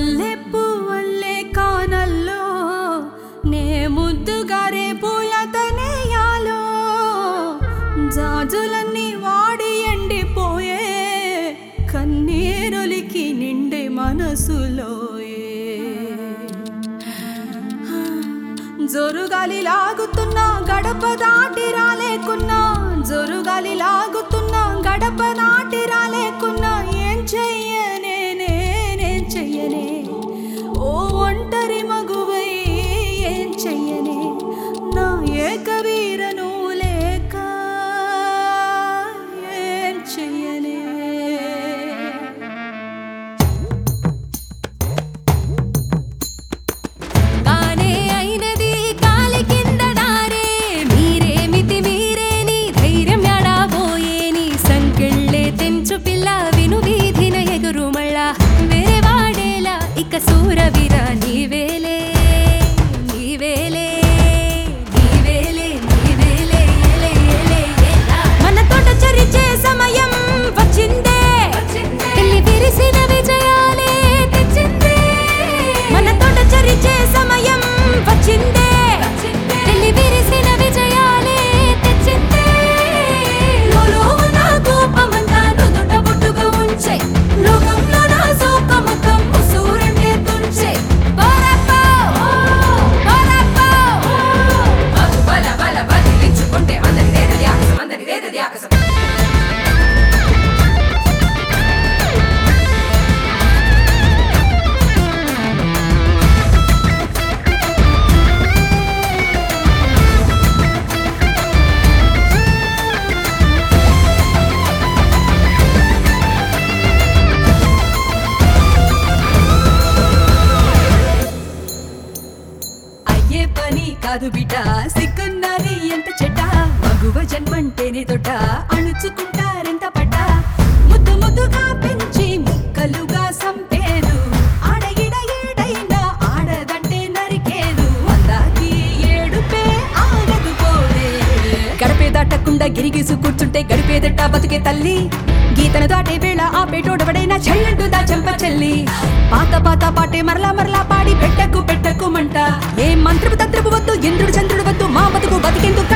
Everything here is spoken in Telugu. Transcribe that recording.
మల్లెప్పు వల్లే కానల్లో నే ముద్దుగా రేపులతనేయాలో జాజులన్నీ వాడి ఎండిపోయే కన్నీరులికి నిండే మనసులోయే జోరుగాలి లాగుతున్నా గడప దాటి రాలేకున్నా జోరుగాలి లాగుతున్నా గడప దాటి రాలేకున్నా ఏం చెయ్యనే నేనేం చెయ్యనే ఓ ఒంటరి మగువై ఏం చెయ్యనే నా ఏకవీరను లేక ఏం చెయ్యనే కానే అయినది కాలి కింద దారే మీరేమితి మీరేని ధైర్యం ఎడాబోయేని సంకెళ్ళే తెంచు పిల్ల విను వీధిన ఎగురు మళ్ళా వేరే వాడేలా ఇక సూరవిరా నీవేలే నీవేలే నీవేలే నీవేలే ఏలే ఏలే ఏలా. మన తోట చరిచే సమయం వచ్చిందే పెళ్లి విరిసిన విజయాలే తెచ్చిందే మన తోట చరిచే సమయం వచ్చిందే పెళ్లి విరిసిన విజయాలే తెచ్చిందే లోలో ఉన్న కోపమంతా నుదుట బొట్టుగా ఉంచే లోకంలో నా సోకమకం ఉసూరంటే తుంచే పోరప్పో పోరప్పో బల బల బదిలించుకుంటే అందరిదేదది ఆకాశం అందరిదేదది ఆకాశం అయ్యే పని కాదు బిడ్డ సిగ్గున్నది ఎంత చెడ్డ మగువ జన్మంటేనే దొడ్డ అణుచుకుంటారెంత పడ్డ ముద్దు ముద్దుగా పెంచి ముక్కలుగా సంపేరు ఆడగిడ ఏడైనా ఆడదంటే నరికేరు అందాకి ఏడుపే ఆగదు పోలే గడిపే దాటకుండా గిరిగీసు కూర్చుంటే గడిపేదట బతికే తల్లి గీతను దాటే వేళ ఆ పేటోడవడైనా చెల్లంటూ దా చెంప చెల్లి పాత పాత పాటే మరలా మరలా పాడి పెట్టకు పెట్టకు మంట ఏ మంత్రపు తంత్రపు వద్దు ఇంద్రుడు చంద్రుడు వద్దు మా బతుకు బతికేందుకు